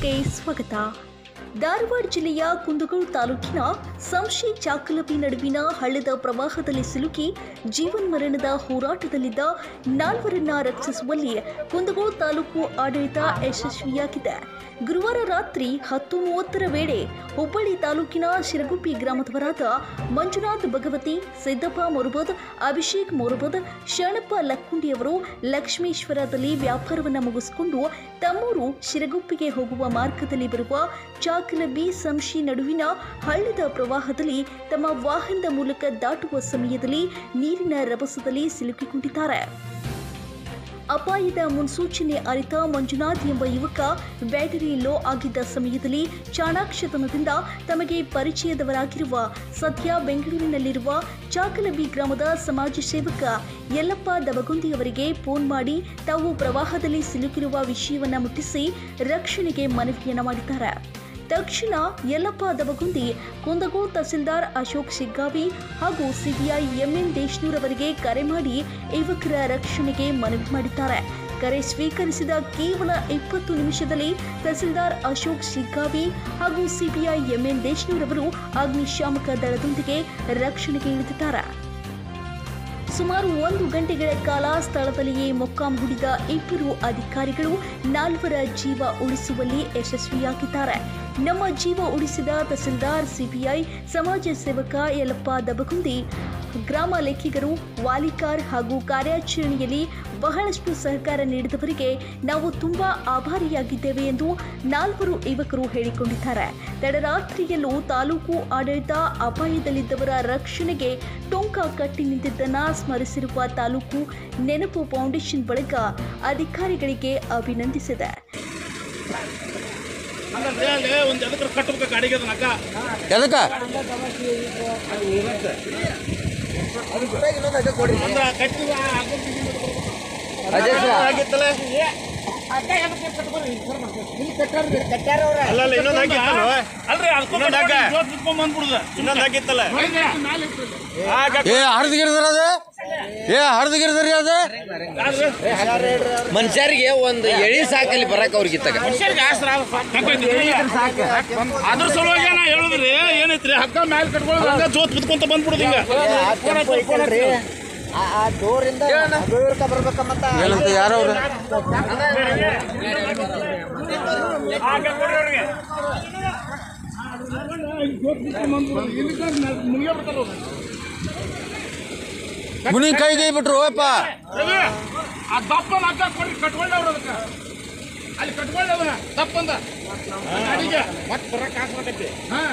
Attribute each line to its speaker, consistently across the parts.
Speaker 1: ನ್ಯೂಸ್ಗೆ ಸ್ವಾಗತ ಧಾರವಾಡ ಜಿಲ್ಲೆಯ ಕುಂದಗೋಳ ತಾಲೂಕಿನ ಸಂಶಿ ಚಾಕಲಪಿ ನಡುವಿನ ಹಳ್ಳದ ಪ್ರವಾಹದಲ್ಲಿ ಸಿಲುಕಿ ಜೀವನ್ಮರಣದ ಹೋರಾಟದಲ್ಲಿದ್ದ ನಾಲ್ವರನ್ನ ರಕ್ಷಿಸುವಲ್ಲಿ ಕುಂದಗೋಳ ತಾಲೂಕು ಆಡಳಿತ ಯಶಸ್ವಿಯಾಗಿದೆ ಗುರುವಾರ ರಾತ್ರಿ ಹತ್ತು ಮೂವತ್ತರ ವೇಳೆ ಹುಬ್ಬಳ್ಳಿ ತಾಲೂಕಿನ ಶಿರಗುಪ್ಪಿ ಗ್ರಾಮದವರಾದ ಮಂಜುನಾಥ್ ಭಗವತಿ ಸಿದ್ದಪ್ಪ ಮೊರಬದ್ ಅಭಿಷೇಕ್ ಮೊರಬದ್ ಶರಣಪ್ಪ ಲಕ್ಕುಂಡಿಯವರು ಲಕ್ಷ್ಮೀಶ್ವರದಲ್ಲಿ ವ್ಯಾಪಾರವನ್ನು ಮುಗಿಸಿಕೊಂಡು ತಮ್ಮೂರು ಶಿರಗುಪ್ಪಿಗೆ ಹೋಗುವ ಮಾರ್ಗದಲ್ಲಿ ಬರುವ ಚಾಕಲಬಿ ಸಂಶಿ ನಡುವಿನ ಹಳ್ಳದ ಪ್ರವಾಹದಲ್ಲಿ ತಮ್ಮ ವಾಹನದ ಮೂಲಕ ದಾಟುವ ಸಮಯದಲ್ಲಿ ನೀರಿನ ರಭಸದಲ್ಲಿ ಸಿಲುಕಿಕೊಂಡಿದ್ದಾರೆ ಅಪಾಯದ ಮುನ್ಸೂಚನೆ ಅರಿತ ಮಂಜುನಾಥ್ ಎಂಬ ಯುವಕ ಬ್ಯಾಟರಿ ಲೋ ಆಗಿದ್ದ ಸಮಯದಲ್ಲಿ ಚಾಣಾಕ್ಷತನದಿಂದ ತಮಗೆ ಪರಿಚಯದವರಾಗಿರುವ ಸದ್ಯ ಬೆಂಗಳೂರಿನಲ್ಲಿರುವ ಚಾಕಲಬಿ ಗ್ರಾಮದ ಸಮಾಜ ಸೇವಕ ಯಲ್ಲಪ್ಪ ದಬಗುಂದಿಯವರಿಗೆ ಫೋನ್ ಮಾಡಿ ತಾವು ಪ್ರವಾಹದಲ್ಲಿ ಸಿಲುಕಿರುವ ವಿಷಯವನ್ನ ಮುಟ್ಟಿಸಿ ರಕ್ಷಣೆಗೆ ಮನವಿಯನ್ನ ಮಾಡಿದ್ದಾರೆ ತಕ್ಷಣ ಯಲ್ಲಪ್ಪ ದಬಗುಂದಿ ಕುಂದಗೋಳ ತಹಸೀಲ್ದಾರ್ ಅಶೋಕ್ ಶಿಗ್ಗಾವಿ ಹಾಗೂ ಸಿಬಿಐ ಎಂಎನ್ ದೇಶ್ನೂರ್ ಅವರಿಗೆ ಕರೆ ಮಾಡಿ ಯುವಕರ ರಕ್ಷಣೆಗೆ ಮನವಿ ಮಾಡಿದ್ದಾರೆ ಕರೆ ಸ್ವೀಕರಿಸಿದ ಕೇವಲ ಇಪ್ಪತ್ತು ನಿಮಿಷದಲ್ಲಿ ತಹಸೀಲ್ದಾರ್ ಅಶೋಕ್ ಶಿಗ್ಗಾವಿ ಹಾಗೂ ಸಿಬಿಐ ಎಂಎನ್ ದೇಶ್ನೂರ್ ಅವರು ಅಗ್ನಿಶಾಮಕ ದಳದೊಂದಿಗೆ ರಕ್ಷಣೆಗೆ ಇಳಿದಿದ್ದಾರೆ ಸುಮಾರು ಒಂದು ಗಂಟೆಗಳ ಕಾಲ ಸ್ಥಳದಲ್ಲಿಯೇ ಮೊಕ್ಕಾಂ ಹೂಡಿದ ಇಬ್ಬರು ಅಧಿಕಾರಿಗಳು ನಾಲ್ವರ ಜೀವ ಉಳಿಸುವಲ್ಲಿ ಯಶಸ್ವಿಯಾಗಿದ್ದಾರೆ ನಮ್ಮ ಜೀವ ಉಳಿಸಿದ ತಹಸೀಲ್ದಾರ್ ಸಿಬಿಐ ಸಮಾಜ ಸೇವಕ ಯಲ್ಲಪ್ಪ ದಬಗುಂದಿ ಗ್ರಾಮ ಲೆಕ್ಕಿಗರು ವಾಲಿಕಾರ್ ಹಾಗೂ ಕಾರ್ಯಾಚರಣೆಯಲ್ಲಿ ಬಹಳಷ್ಟು ಸಹಕಾರ ನೀಡಿದವರಿಗೆ ನಾವು ತುಂಬಾ ಆಭಾರಿಯಾಗಿದ್ದೇವೆ ಎಂದು ನಾಲ್ವರು ಯುವಕರು ಹೇಳಿಕೊಂಡಿದ್ದಾರೆ ತಡರಾತ್ರಿಯಲ್ಲೂ ತಾಲೂಕು ಆಡಳಿತ ಅಪಾಯದಲ್ಲಿದ್ದವರ ರಕ್ಷಣೆಗೆ ಟೊಂಕ ಕಟ್ಟಿ ನಿಂತಿದ್ದನ್ನ ಸ್ಮರಿಸಿರುವ ತಾಲೂಕು ನೆನಪು ಫೌಂಡೇಶನ್ ಬಳಗ ಅಧಿಕಾರಿಗಳಿಗೆ ಅಭಿನಂದಿಸಿದೆ
Speaker 2: ಹಂಗಲ್ರಿ ಅಲ್ಲಿ ಒಂದು ಎದಕ್ರ ಕಟ್ಟಬೇಕು ಗಾಡಿಗೆ ಅದನ್ನ ಅಕ್ಕ
Speaker 3: ಎದಕ್ಕ
Speaker 2: ಅಂದ್ರೆ ಕಟ್ಟಿದ
Speaker 3: ಅಧ್ಯಕ್ಷ
Speaker 2: ಆಗಿತ್ತಲ್ಲ ಅಲ್ಲ ಅಲ್ಲ ಇನ್ನೊಂದು ಆಗಿತ್ತಲ್ಲ ಅಲ್ರಿ ಅದಕ್ಕೊಂದು ಹಾಕ ಜೋತ್ ಬಿಟ್ಕೊಂಡ್ ಬಂದ್ಬಿಡುದ ಇನ್ನೊಂದು ಆಗಿತ್ತಲ್ಲ
Speaker 3: ಏ ಹರಿದಗಿರ್ದಾರ ಅದ ಏ ಹರಿದಗಿರ್ದಾರಿ ಅದ ಮನುಷ್ಯರಿಗೆ ಒಂದು ಎಳಿ ಸಾಕಲ್ಲಿ ಬರಕ್ ಅವ್ರಿಗೆ ಇತ್ತಾಗ
Speaker 2: ಅದ್ರ ಸಲುವಾಗಿ ನಾ ಹೇಳುದ್ರಿ ಏನೈತ್ರಿ ಹಗ್ಗ ಮ್ಯಾಲ ಕಟ್ಕೊಳ್ಳೋದು ಹಂಗ ಜೋತ್ ಬಿದ್ಕೊಂತ ಬಂದ್ಬಿಡುದು ಹಿಂಗ
Speaker 3: ಏನಂತ ಯಾರವ್ರ ಮುನಿ ಕೈಗೆ ಬಿಟ್ರು ಓಯಪ್ಪ
Speaker 2: ರವಿ, ಆ ದಪ್ಪನ ಹಗ್ಗ ಕೊಡ್ರಿ ಕಟ್ಕೊಂಡವ್ರು ಅದಕ್ಕೆ ಅಲ್ಲಿ ಕಟ್ಕೊಳ್ಳಿ ಅದನ್ನ ದಪ್ಪಂದ ಗಾಡಿಗೆ ಮತ್ತೆ ಬರಕ್ ಹಾಕ್ಬೇಕೈತಿ ಹಾ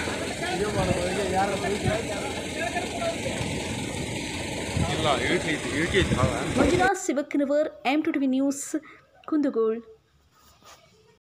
Speaker 1: Manjunath Sivakkanavar M two news Kundgol